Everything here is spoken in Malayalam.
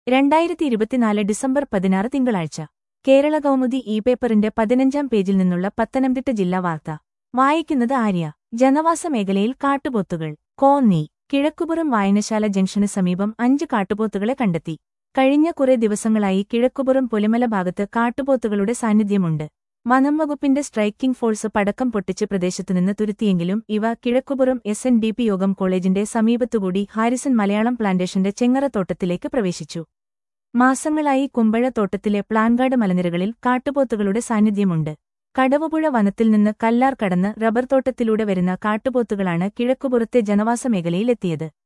രണ്ടായിരത്തി ഇരുപത്തിനാല് ഡിസംബർ പതിനാറ് തിങ്കളാഴ്ച കേരള കൗമുദി ഇ പേപ്പറിന്റെ പതിനഞ്ചാം പേജിൽ നിന്നുള്ള പത്തനംതിട്ട ജില്ലാ വാർത്ത വായിക്കുന്നത് ആര്യ ജനവാസ മേഖലയിൽ കാട്ടുപോത്തുകൾ കോന്നി കിഴക്കുപുറം വായനശാല ജംഗ്ഷന് സമീപം അഞ്ച് കാട്ടുപോത്തുകളെ കണ്ടെത്തി കഴിഞ്ഞ കുറെ ദിവസങ്ങളായി കിഴക്കുപുറം പുലിമല ഭാഗത്ത് കാട്ടുപോത്തുകളുടെ സാന്നിധ്യമുണ്ട് വനം വകുപ്പിന്റെ സ്ട്രൈക്കിംഗ് ഫോഴ്സ് പടക്കം പൊട്ടിച്ച് പ്രദേശത്തുനിന്ന് തുരുത്തിയെങ്കിലും ഇവ Kizhakkupuram S N D P യോഗം കോളേജിന്റെ സമീപത്തുകൂടി ഹാരിസൺ മലയാളം പ്ലാന്റേഷന്റെ ചെങ്ങറത്തോട്ടത്തിലേക്ക് പ്രവേശിച്ചു മാസങ്ങളായി കുമ്പഴ തോട്ടത്തിലെ പ്ലാൻകാട് മലനിരകളിൽ കാട്ടുപോത്തുകളുടെ സാന്നിധ്യമുണ്ട് കടവുപുഴ വനത്തിൽ നിന്ന് കല്ലാർ കടന്ന് റബ്ബർ തോട്ടത്തിലൂടെ വരുന്ന കാട്ടുപോത്തുകളാണ് കിഴക്കുപുറത്തെ ജനവാസ മേഖലയിലെത്തിയത്